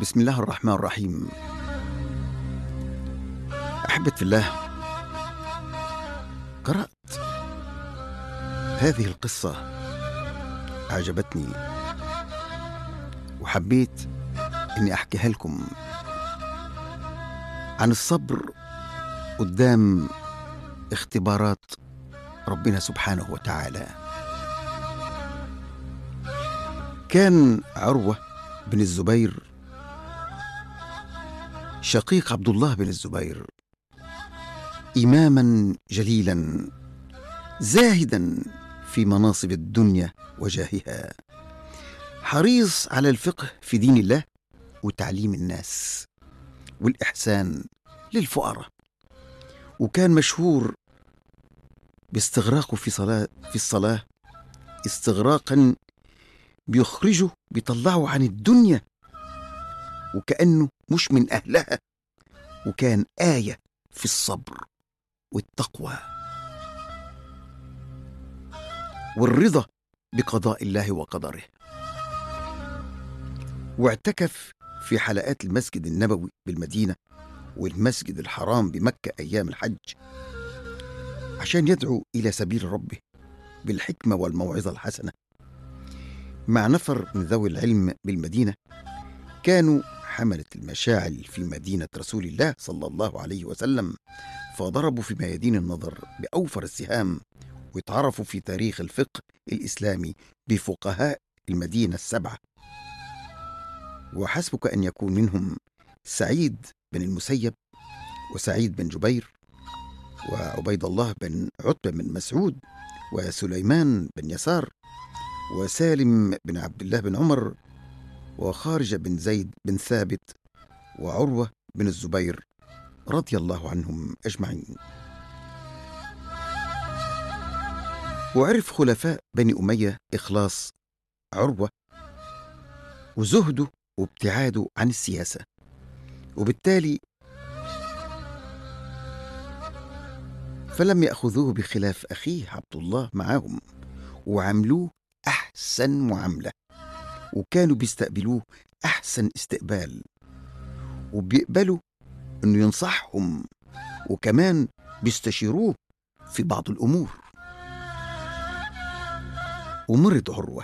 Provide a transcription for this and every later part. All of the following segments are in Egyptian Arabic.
بسم الله الرحمن الرحيم أحبة في الله قرأت هذه القصة أعجبتني وحبيت إني أحكيها لكم عن الصبر قدام اختبارات ربنا سبحانه وتعالى كان عروة بن الزبير شقيق عبد الله بن الزبير إماما جليلا زاهدا في مناصب الدنيا وجاهها حريص على الفقه في دين الله وتعليم الناس والإحسان للفقراء وكان مشهور باستغراقه في صلاة في الصلاة استغراقا بيخرجه بيطلعه عن الدنيا وكأنه مش من أهلها وكان آية في الصبر والتقوى والرضا بقضاء الله وقدره واعتكف في حلقات المسجد النبوي بالمدينة والمسجد الحرام بمكة أيام الحج عشان يدعو إلى سبيل ربه بالحكمة والموعظة الحسنة مع نفر من ذوي العلم بالمدينة كانوا حملة المشاعل في مدينة رسول الله صلى الله عليه وسلم فضربوا في ميادين النظر بأوفر السهام واتعرفوا في تاريخ الفقه الإسلامي بفقهاء المدينة السبعة وحسبك أن يكون منهم سعيد بن المسيب وسعيد بن جبير وعبيد الله بن عتبة بن مسعود وسليمان بن يسار وسالم بن عبد الله بن عمر وخارجة بن زيد بن ثابت وعروة بن الزبير رضي الله عنهم أجمعين وعرف خلفاء بني أمية إخلاص عروة وزهده وابتعاده عن السياسة وبالتالي فلم يأخذوه بخلاف أخيه عبد الله معهم وعملوه أحسن معاملة وكانوا بيستقبلوه أحسن استقبال وبيقبلوا إنه ينصحهم وكمان بيستشيروه في بعض الأمور ومرض عروة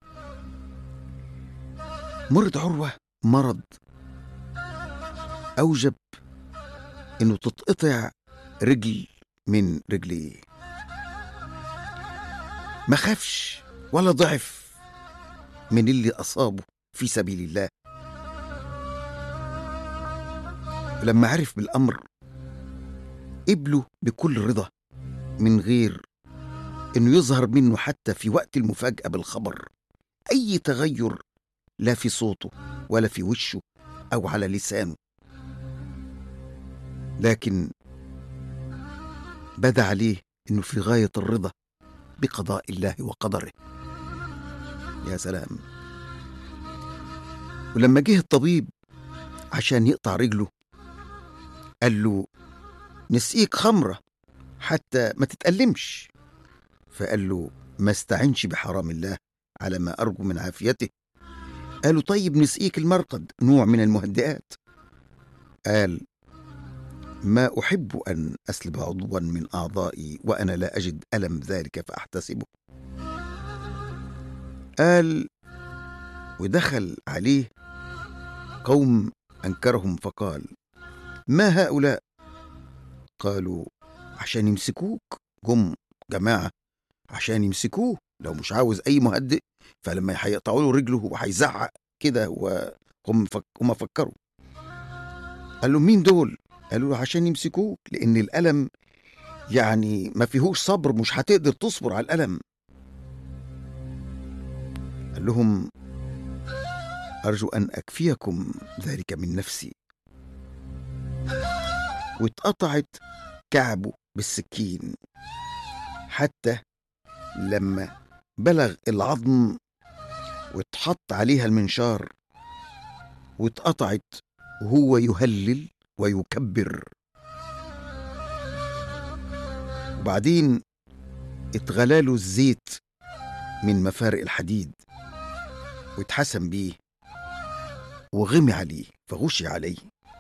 مرض عروة مرض أوجب إنه تتقطع رجل من رجليه ما خافش ولا ضعف من اللي أصابه في سبيل الله ولما عرف بالأمر قبله بكل رضا من غير إنه يظهر منه حتى في وقت المفاجأة بالخبر أي تغير لا في صوته ولا في وشه أو على لسانه لكن بدا عليه إنه في غاية الرضا بقضاء الله وقدره يا سلام ولما جه الطبيب عشان يقطع رجله قال له نسقيك خمرة حتى ما تتألمش فقال له ما استعنش بحرام الله على ما أرجو من عافيته قالوا طيب نسقيك المرقد نوع من المهدئات قال ما أحب أن أسلب عضوا من أعضائي وأنا لا أجد ألم ذلك فأحتسبه قال ودخل عليه قوم أنكرهم فقال ما هؤلاء قالوا عشان يمسكوك جم جماعة عشان يمسكوه لو مش عاوز أي مهدئ فلما هيقطعوا له رجله وهيزعق كده وهم فك... هم فكروا قال له مين دول قالوا له عشان يمسكوك لأن الألم يعني ما فيهوش صبر مش هتقدر تصبر على الألم قال لهم أرجو أن أكفيكم ذلك من نفسي واتقطعت كعبه بالسكين حتى لما بلغ العظم واتحط عليها المنشار واتقطعت وهو يهلل ويكبر وبعدين اتغلاله الزيت من مفارق الحديد واتحسن بيه وغمي عليه فغشي عليه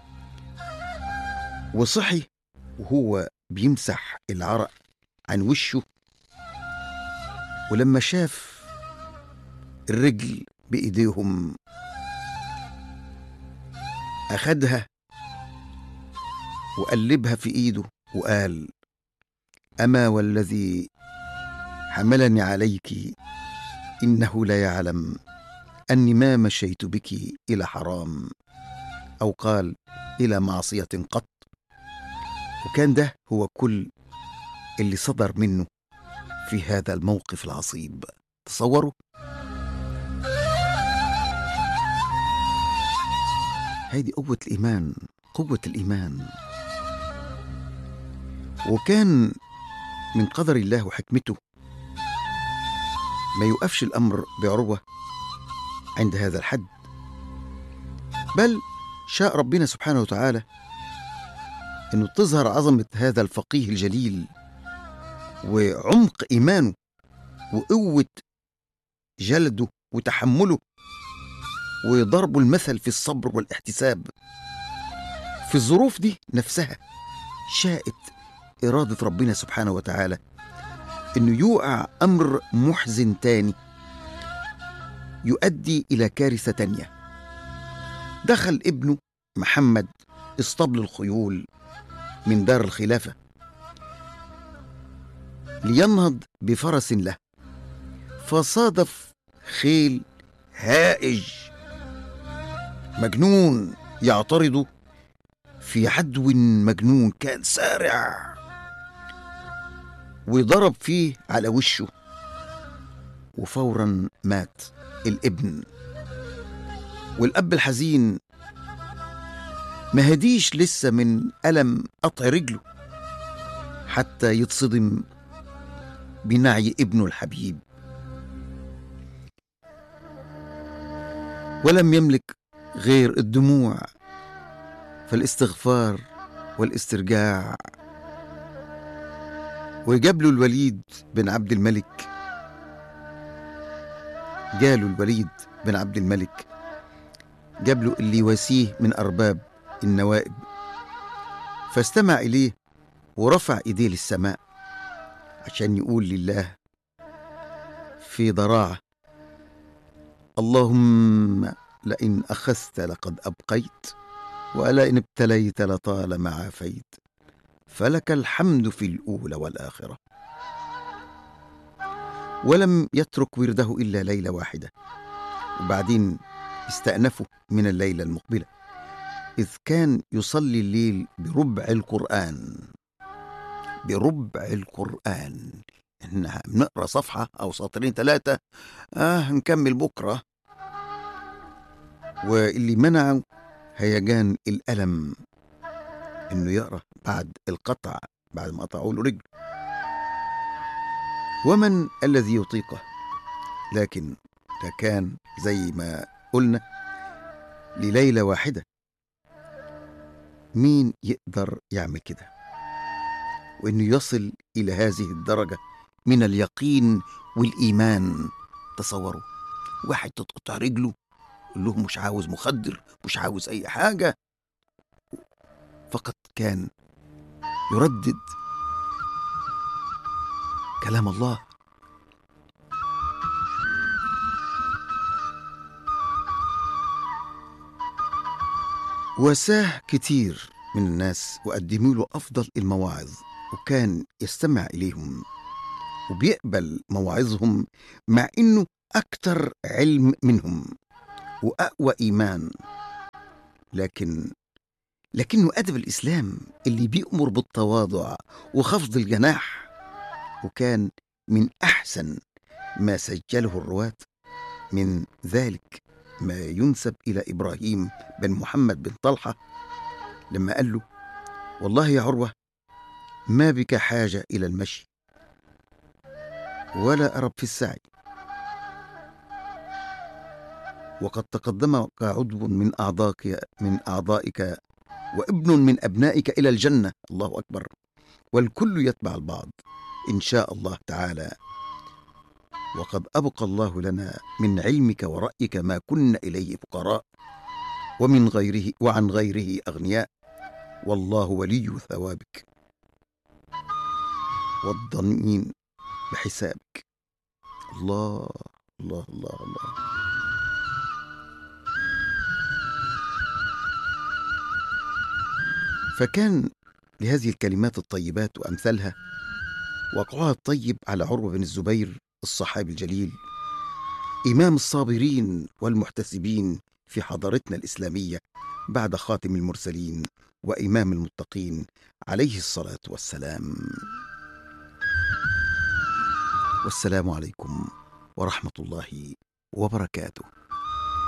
وصحي وهو بيمسح العرق عن وشه ولما شاف الرجل بإيديهم أخدها وقلبها في إيده وقال أما والذي حملني عليك إنه لا يعلم أني ما مشيت بك إلى حرام أو قال إلى معصية قط وكان ده هو كل اللي صدر منه في هذا الموقف العصيب تصوروا هذه قوة الإيمان قوة الإيمان وكان من قدر الله وحكمته ما يوقفش الأمر بعروة عند هذا الحد بل شاء ربنا سبحانه وتعالى أنه تظهر عظمة هذا الفقيه الجليل وعمق إيمانه وقوة جلده وتحمله وضربه المثل في الصبر والاحتساب في الظروف دي نفسها شاءت إرادة ربنا سبحانه وتعالى إنه يوقع أمر محزن تاني يؤدي إلى كارثة تانية دخل ابنه محمد اسطبل الخيول من دار الخلافة لينهض بفرس له فصادف خيل هائج مجنون يعترض في عدو مجنون كان سارع وضرب فيه على وشه وفورا مات الابن والاب الحزين ما هديش لسه من الم قطع رجله حتى يتصدم بنعي ابنه الحبيب ولم يملك غير الدموع فالاستغفار والاسترجاع وجاب له الوليد بن عبد الملك جاله الوليد بن عبد الملك جاب له اللي يواسيه من أرباب النوائب فاستمع إليه ورفع إيديه للسماء عشان يقول لله في ضراعة اللهم لئن أخذت لقد أبقيت ولئن ابتليت لطالما عافيت فلك الحمد في الأولى والآخرة ولم يترك ورده إلا ليلة واحدة وبعدين استأنفه من الليلة المقبلة إذ كان يصلي الليل بربع القرآن بربع القرآن إنها بنقرأ صفحة أو سطرين ثلاثة آه نكمل بكرة واللي منعه هيجان الألم إنه يقرأ بعد القطع بعد ما قطعوا له رجل ومن الذي يطيقه لكن ده كان زي ما قلنا لليلة واحدة مين يقدر يعمل كده وإنه يصل إلى هذه الدرجة من اليقين والإيمان تصوروا واحد تتقطع رجله يقول لهم مش عاوز مخدر مش عاوز أي حاجة فقط كان يردد كلام الله وساه كتير من الناس وقدموا له أفضل المواعظ وكان يستمع إليهم وبيقبل مواعظهم مع إنه أكتر علم منهم وأقوى إيمان لكن لكنه أدب الإسلام اللي بيأمر بالتواضع وخفض الجناح وكان من أحسن ما سجله الرواة من ذلك ما ينسب إلى إبراهيم بن محمد بن طلحة لما قال له والله يا عروة ما بك حاجة إلى المشي ولا أرب في السعي وقد تقدمك عضو من أعضائك من أعضائك وابن من أبنائك إلى الجنة الله أكبر والكل يتبع البعض إن شاء الله تعالى وقد أبقى الله لنا من علمك ورأيك ما كنا إليه فقراء ومن غيره وعن غيره أغنياء والله ولي ثوابك والضنين بحسابك الله الله الله الله فكان لهذه الكلمات الطيبات وأمثالها وقعها الطيب على عروة بن الزبير الصحابي الجليل إمام الصابرين والمحتسبين في حضارتنا الإسلامية بعد خاتم المرسلين وإمام المتقين عليه الصلاة والسلام والسلام عليكم ورحمة الله وبركاته